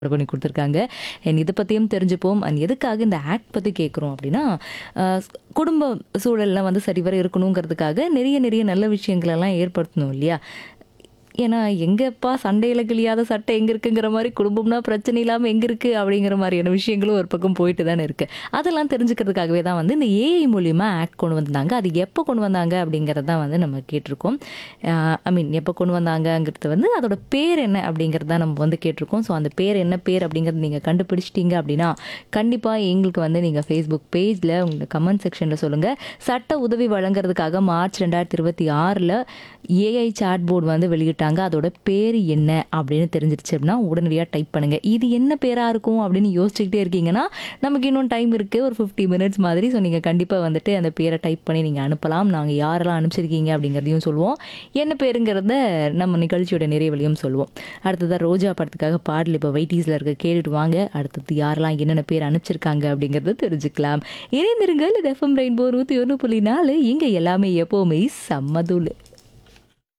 பண்ணி கொடுத்துருக்காங்க அண்ட் இதை பற்றியும் தெரிஞ்சுப்போம் அண்ட் எதுக்காக இந்த ஆக்ட் பற்றி கேட்குறோம் அப்படின்னா அஹ், குடும்ப சூழல்லாம் வந்து சரிவர இருக்கணுங்கிறதுக்காக நிறைய நிறைய நல்ல விஷயங்களெல்லாம் ஏற்படுத்தணும் இல்லையா ஏன்னா எங்கப்பா சண்டையில் கிளியாத சட்டை எங்கே இருக்குங்கிற மாதிரி குடும்பம்னா பிரச்சனை இல்லாமல் எங்கே இருக்குது அப்படிங்கிற மாதிரியான விஷயங்களும் ஒரு பக்கம் போயிட்டு தானே இருக்குது அதெல்லாம் தெரிஞ்சுக்கிறதுக்காகவே தான் வந்து இந்த ஏஐ மூலிமா ஆக்ட் கொண்டு வந்தாங்க அது எப்போ கொண்டு வந்தாங்க அப்படிங்கிறது தான் வந்து நம்ம கேட்டிருக்கோம் ஐ மீன் எப்போ கொண்டு வந்தாங்கங்கிறது வந்து அதோட பேர் என்ன அப்படிங்கிறது தான் நம்ம வந்து கேட்டிருக்கோம் ஸோ அந்த பேர் என்ன பேர் அப்படிங்கிறது நீங்கள் கண்டுபிடிச்சிட்டீங்க அப்படின்னா கண்டிப்பாக எங்களுக்கு வந்து நீங்கள் ஃபேஸ்புக் பேஜில் உங்கள் கமெண்ட் செக்ஷனில் சொல்லுங்கள் சட்ட உதவி வழங்குறதுக்காக மார்ச் ரெண்டாயிரத்தி இருபத்தி ஆறில் ஏஐ சாட் போர்டு வந்து வெளியிட்டாங்க அதோட பேர் என்ன அப்படின்னு தெரிஞ்சிருச்சு அப்படின்னா உடனடியாக டைப் பண்ணுங்கள் இது என்ன பேராக இருக்கும் அப்படின்னு யோசிச்சுக்கிட்டே இருக்கீங்கன்னா நமக்கு இன்னும் டைம் இருக்குது ஒரு ஃபிஃப்டி மினிட்ஸ் மாதிரி ஸோ நீங்கள் கண்டிப்பாக வந்துட்டு அந்த பேரை டைப் பண்ணி நீங்கள் அனுப்பலாம் நாங்கள் யாரெல்லாம் அனுப்பிச்சிருக்கீங்க அப்படிங்கிறதையும் சொல்லுவோம் என்ன பேருங்கிறத நம்ம நிகழ்ச்சியோட நிறைவலையும் சொல்லுவோம் அடுத்ததாக ரோஜா படத்துக்காக பாடல் இப்போ வைட்டீஸில் இருக்க கேட்டுட்டு வாங்க அடுத்தது யாரெல்லாம் என்னென்ன பேர் அனுப்பிச்சிருக்காங்க அப்படிங்கிறத தெரிஞ்சுக்கலாம் இணைந்திருங்கள் இது எஃப்எம் ரெயின்போ நூற்றி ஒன்று புள்ளி நாலு இங்கே எல்லாமே எப்போவுமே செம்மதூள்